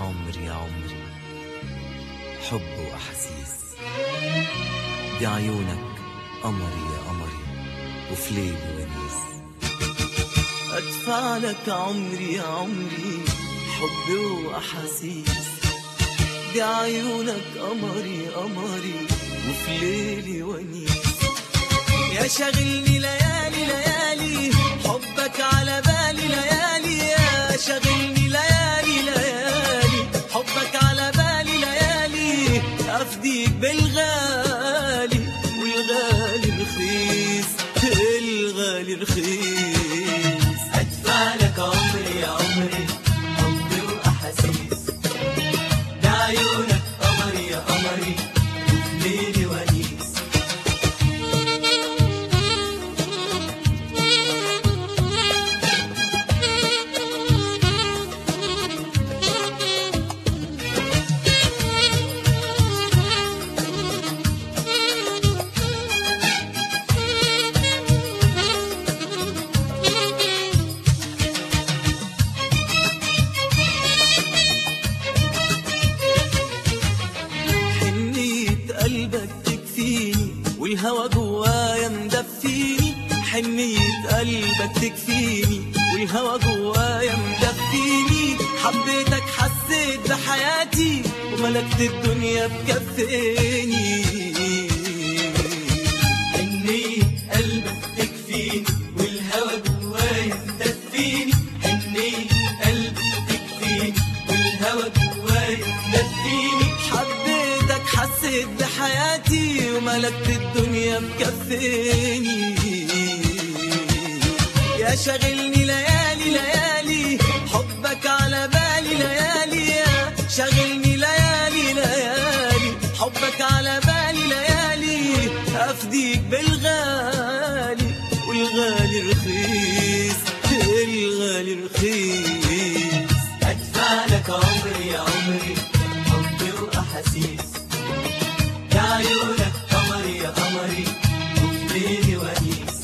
عمري يا عمري حب وأحاسيس دي عيونك قمري يا قمري وفي ليلي ونيس أدفع لك عمري يا عمري حب وأحاسيس دي عيونك قمري قمري وفي ليلي ونيس يا شاغلني ليالي ليالي حبك على بالي ليالي يا شاغلني ليالي ليالي حبك على بالي ليالي أفديك بالغالي والغالي رخيص الغالي رخيص أدفع لك عمري يا عمري حبي وأحاسيس ده عيونك قمري يا قمري وفي ليلي ونيس حنية قلبك تكفيني والهوى جوايا مدفيني حنية قلبك تكفيني والهوى جوايا مدفيني حبيتك حسيت بحياتي وملكت الدنيا بكفيني حنية قلبك تكفيني والهوى جوايا مدفيني حنية قلبك تكفيني والهوى جوايا مدفيني حبيتك حسيت بحياتي وملكت الدنيا مكفيني يا شاغلني ليالي ليالي حبك على بالي ليالي يا شاغلني ليالي ليالي حبك على بالي ليالي أفديك بالغالي والغالي رخيص الغالي رخيص أدفع لك عمري يا عمري حبي وأحاسيس ده عيونك قمري يا قمري وفي ليلي ونيس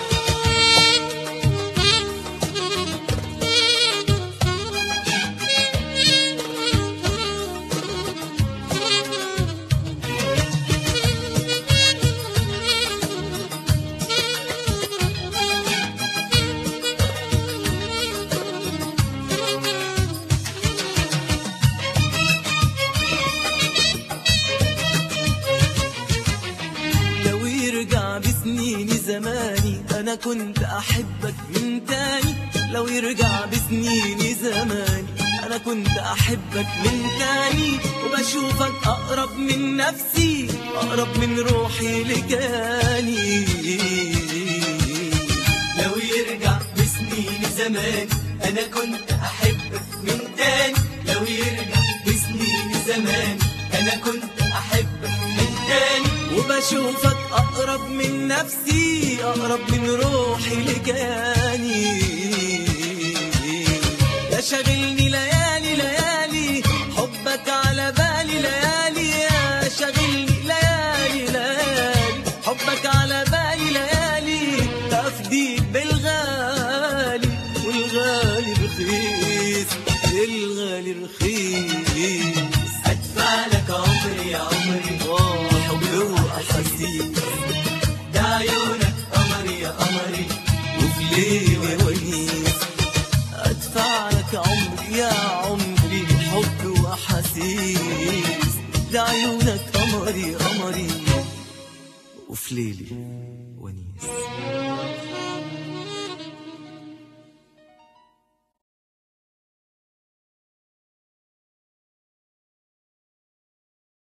لو يرجع بسنيني زماني انا كنت احبك من تاني لو يرجع بسنيني زماني انا كنت احبك من تاني وبشوفك اقرب من نفسي اقرب من روحي لجاني لو يرجع بسنين زمان انا كنت احبك من تاني لو يرجع بسنين زمان انا كنت احبك من تاني وبشوفك اقرب من نفسي اقرب من روحي لجاني يا شاغلني ليالي ليالي حبك على بالي ليالي يا شاغلني ليالي ليالي حبك على بالي ليالي تفديك بالغالي والغالي رخيص الغالي رخيص ادفع لك عمري يا عمري آه، حب وأحاسيس ده عيونك قمري يا قمري وفي ليلي ونيس ادفع لك عمري يا عمري حب واحاسيس لعيونك قمري قمري وفي ليلي ونيس